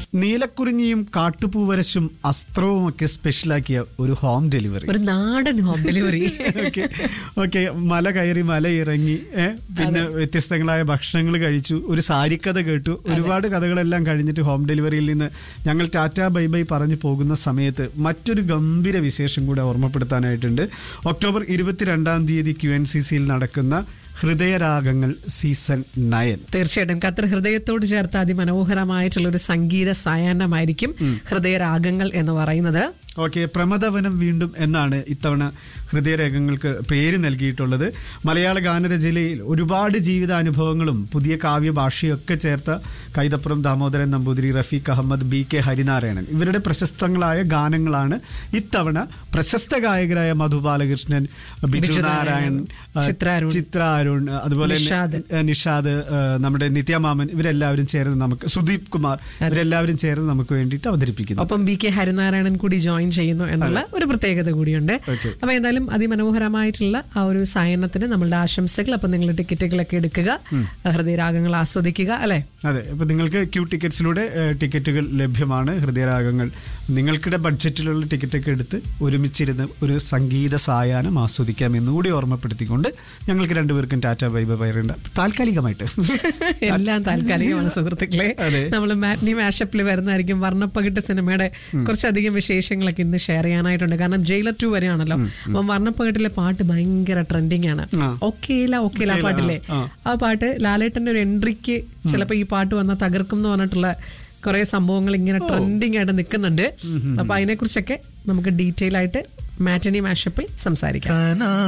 നീലക്കുറിഞ്ഞിയും കാട്ടുപൂവരശും അസ്ത്രവും ഒക്കെ സ്പെഷ്യലാക്കിയ ഒരു home delivery ഒരു നാടൻ ഹോം ഡെലിവറി ഓക്കെ ഓക്കെ മല കയറി മല ഇറങ്ങി ഏ, പിന്നെ വ്യത്യസ്തങ്ങളായ ഭക്ഷണങ്ങൾ കഴിച്ചു ഒരു സാരിക്കഥ കേട്ടു ഒരുപാട് കഥകളെല്ലാം കഴിഞ്ഞിട്ട് ഹോം ഡെലിവറിയിൽ നിന്ന് ഞങ്ങൾ ടാറ്റ ബൈ ബൈ പറഞ്ഞു പോകുന്ന സമയത്ത് മറ്റൊരു ഗംഭീര വിശേഷം കൂടെ ഓർമ്മപ്പെടുത്താനായിട്ടുണ്ട് ഒക്ടോബർ ഇരുപത്തിരണ്ടാം തീയതി ക്യു എൻ സി സിയിൽ നടക്കുന്ന ഹൃദയരാഗങ്ങൾ സീസൺ നയൻ തീർച്ചയായിട്ടും ഖത്തർ ഹൃദയത്തോട് ചേർത്ത് അതിമനോഹരമായിട്ടുള്ള ഒരു സംഗീത സായാഹ്നമായിരിക്കും ഹൃദയരാഗങ്ങൾ എന്ന് പറയുന്നത് ഓക്കെ പ്രമദവനം വീണ്ടും എന്നാണ് ഇത്തവണ ഹൃദയരേഖങ്ങൾക്ക് പേര് നൽകിയിട്ടുള്ളത് മലയാള ഗാനരചനയിൽ ഒരുപാട് ജീവിതാനുഭവങ്ങളും പുതിയ കാവ്യ ഭാഷയൊക്കെ ചേർത്ത കൈതപ്പുറം ദാമോദരൻ നമ്പൂതിരി റഫീഖ് അഹമ്മദ് ബി കെ ഹരിനാരായണൻ ഇവരുടെ പ്രശസ്തങ്ങളായ ഗാനങ്ങളാണ് ഇത്തവണ പ്രശസ്ത ഗായകരായ മധു ബാലകൃഷ്ണൻ ബിജു ബിജു നാരായൺ നാരായൺ, ചിത്ര അരുൺ, ചിത്ര അരുൺ അതുപോലെ തന്നെ, നിഷാദ്. ഏഹ്, നിഷാദ് ഏഹ്, നമ്മുടെ നിത്യമാമൻ ഇവരെല്ലാവരും ചേർന്ന് നമുക്ക് സുദീപ് കുമാർ ഇവരെല്ലാവരും ചേർന്ന് നമുക്ക് വേണ്ടിയിട്ട് അവതരിപ്പിക്കുന്നു ഒപ്പം ബി കെ ഹരിനാരായണൻ കൂടി ജോയിൻ ചെയ്യുന്നു എന്നുള്ള ഒരു പ്രത്യേകത കൂടിയുണ്ട് Okay. അപ്പൊ എന്തായാലും അതിമനോഹരമായിട്ടുള്ള ആ ഒരു സായനത്തിന് നമ്മളുടെ ആശംസകൾ അപ്പൊ നിങ്ങൾ ടിക്കറ്റുകളൊക്കെ എടുക്കുക ഹൃദയരാഗങ്ങൾ ആസ്വദിക്കുക അല്ലെ അതെ ഇപ്പൊ നിങ്ങൾക്ക് ക്യൂ ടിക്കറ്റ്സിലൂടെ ഏഹ്, ടിക്കറ്റുകൾ ലഭ്യമാണ് ഹൃദയരാഗങ്ങൾ നിങ്ങൾക്കിടെ ബഡ്ജറ്റിലുള്ള ടിക്കറ്റൊക്കെ എടുത്ത് ഒരുമിച്ചിരുന്ന് ഒരു സംഗീത സായാഹ്നം ആസ്വദിക്കാം എന്നുകൂടി ഓർമ്മപ്പെടുത്തിക്കൊണ്ട് ഞങ്ങൾക്ക് രണ്ടുപേർക്കും ടാറ്റ ബൈ ബൈ പറയണ്ട താൽക്കാലികമായിട്ട് എല്ലാം താൽക്കാലികമാണ് സുഹൃത്തുക്കളെ അതെ. നമ്മൾ മാറ്റ്നി മാഷപ്പിൽ വരുന്നതായിരിക്കും വർണ്ണപ്പകിട്ട് സിനിമയുടെ കുറച്ചധികം വിശേഷങ്ങളൊക്കെ ഇന്ന് ഷെയർ ചെയ്യാനായിട്ടുണ്ട് കാരണം ജയിലർ ടു വരെയാണല്ലോ അപ്പം വർണ്ണപ്പകിട്ടിലെ പാട്ട് ഭയങ്കര ട്രെൻഡിങ് ആണ് ആ. ഒക്കേല ഒക്കേല ആ പാട്ടില്ലേ ആ. ആ പാട്ട് ലാലേട്ടന്റെ ഒരു എൻട്രിക്ക് ചിലപ്പോ ഈ പാട്ട് വന്നാൽ തകർക്കും എന്ന് പറഞ്ഞിട്ടുള്ള കുറെ സംഭവങ്ങൾ ഇങ്ങനെ ട്രെൻഡിങ് ആയിട്ട് നിൽക്കുന്നുണ്ട് അപ്പൊ അതിനെക്കുറിച്ചൊക്കെ നമുക്ക് ഡീറ്റെയിൽ ആയിട്ട് മാറ്റനി മാഷപ്പിൽ സംസാരിക്കാം കനാ